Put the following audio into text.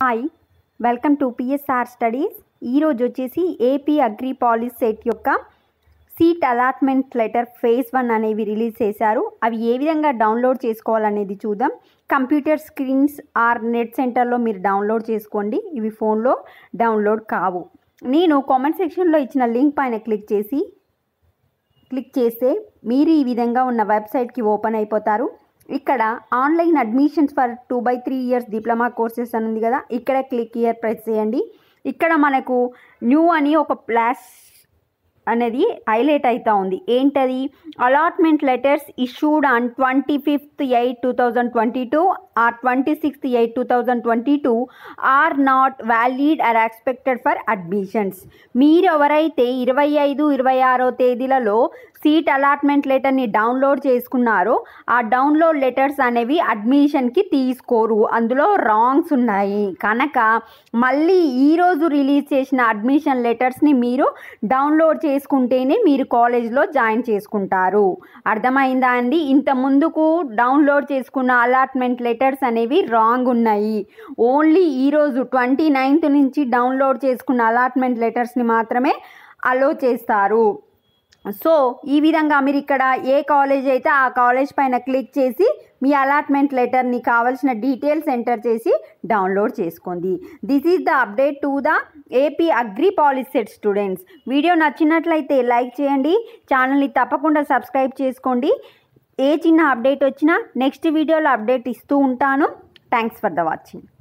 hi welcome to PSR studies ఈరోజు వచ్చేసి AP agri polycet యొక్క seat allotment letter phase one అనేవి release చేశారు అవి ఏ విధంగా డౌన్లోడ్ చేసుకోవాలనేది చూద్దాం కంప్యూటర్ స్క్రీన్స్ ఆర్ నెట్ సెంటర్లో మీరు డౌన్లోడ్ చేసుకోండి ఇవి ఫోన్లో డౌన్లోడ్ కావు నేను కామెంట్ సెక్షన్లో ఇచ్చిన లింక్ పైన క్లిక్ చేసి క్లిక్ చేస్తే మీరు ఈ విధంగా ఉన్న వెబ్సైట్కి ఓపెన్ అయిపోతారు ఇక్కడ online admissions for two by three years diploma courses అని ఉంది కదా ఇక్కడ క్లిక్ ఇయర్ ప్రెస్ చేయండి ఇక్కడ మనకు న్యూ అని ఒక ప్లాస్ అనేది హైలైట్ అవుతూ ఉంది ఏంటది allotment letters issued on twenty fifth eight two thousand twenty two or twenty sixth eight two thousand twenty two are not valid or expected for admissions మీరు ఎవరైతే ఇరవై ఐదు ఇరవై ఆరో తేదీలలో సీట్ అలాట్మెంట్ లెటర్ని డౌన్లోడ్ చేసుకున్నారో ఆ డౌన్లోడ్ లెటర్స్ అనేవి అడ్మిషన్కి తీసుకోరు అందులో రాంగ్స్ ఉన్నాయి కనుక మళ్ళీ ఈరోజు రిలీజ్ చేసిన అడ్మిషన్ లెటర్స్ని మీరు డౌన్లోడ్ చేసుకుంటేనే మీరు కాలేజ్లో జాయిన్ చేసుకుంటారు అర్థమైందా అండి ఇంత ముందుకు డౌన్లోడ్ చేసుకున్న అలాట్మెంట్ లెటర్స్ అనేవి రాంగ్ ఉన్నాయి ఓన్లీ ఈరోజు ట్వంటీ నైన్త్ నుంచి డౌన్లోడ్ చేసుకున్న అలాట్మెంట్ లెటర్స్ని మాత్రమే అలో చేస్తారు సో ఈ విధంగా మీరు ఇక్కడ ఏ కాలేజ్ అయితే ఆ కాలేజ్ పైన క్లిక్ చేసి మీ అలాట్మెంట్ లెటర్ని కావాల్సిన డీటెయిల్స్ ఎంటర్ చేసి డౌన్లోడ్ చేసుకోండి this is the update to the AP agri polycet students video నచ్చినట్లయితే లైక్ చేయండి ఛానల్ని తప్పకుండా సబ్స్క్రైబ్ చేసుకోండి ఏ చిన్న అప్డేట్ వచ్చినా నెక్స్ట్ వీడియోలో అప్డేట్ ఇస్తూ ఉంటాను థ్యాంక్స్ ఫర్ ద వాచింగ్